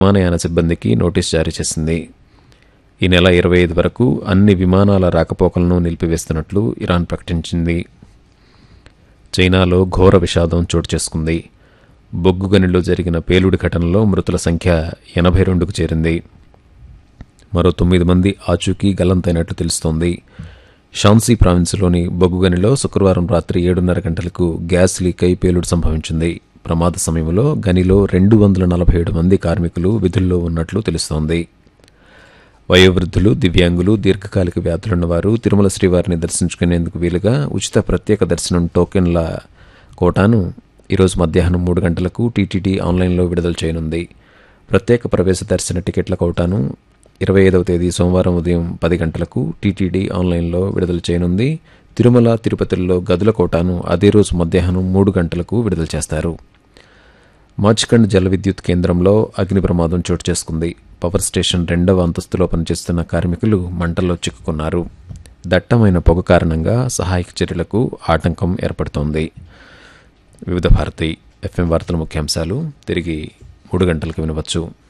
విమానయాన సిబ్బందికి నోటీస్ జారీ చేసింది ఈ నెల ఇరవై ఐదు వరకు అన్ని విమానాల రాకపోకలను నిలిపివేస్తున్నట్లు ఇరాన్ ప్రకటించింది చైనాలో ఘోర విషాదం చోటు చేసుకుంది బొగ్గు గనిలో జరిగిన పేలుడి ఘటనలో మృతుల సంఖ్య ఎనభై రెండుకు చేరింది మరో తొమ్మిది మంది ఆచూకీ గల్లంతైనట్లు తెలుస్తోంది షాన్సీ ప్రావిన్స్లోని బొగ్గుగనిలో శుక్రవారం రాత్రి ఏడున్నర గంటలకు గ్యాస్ లీక్ అయి పేలుడు సంభవించింది ప్రమాద సమయంలో గనిలో రెండు వందల నలభై ఏడు మంది కార్మికులు విధుల్లో ఉన్నట్లు తెలుస్తోంది వయోవృద్ధులు దివ్యాంగులు దీర్ఘకాలిక వ్యాధులున్న వారు తిరుమల శ్రీవారిని దర్శించుకునేందుకు వీలుగా ఉచిత ప్రత్యేక దర్శనం టోకెన్ల కోటాను ఈరోజు మధ్యాహ్నం మూడు గంటలకు టీటీడీ ఆన్లైన్లో విడుదల చేయనుంది ప్రత్యేక ప్రవేశ దర్శన టికెట్ల కోటాను ఇరవై ఐదవ తేదీ సోమవారం ఉదయం పది గంటలకు టీటీడీ ఆన్లైన్లో విడుదల చేయనుంది తిరుమల తిరుపతిలో గదుల కోటాను అదే రోజు మధ్యాహ్నం మూడు గంటలకు విడుదల చేస్తారు మాచికండ్ జల విద్యుత్ కేంద్రంలో అగ్ని ప్రమాదం చోటు చేసుకుంది పవర్ స్టేషన్ రెండవ అంతస్తులో పనిచేస్తున్న కార్మికులు మంటల్లో చిక్కుకున్నారు దట్టమైన పొగ కారణంగా సహాయక చర్యలకు ఆటంకం ఏర్పడుతోంది వివిధ భారతి ఎఫ్ఎం వార్తల ముఖ్యాంశాలు తిరిగి మూడు గంటలకు వినవచ్చు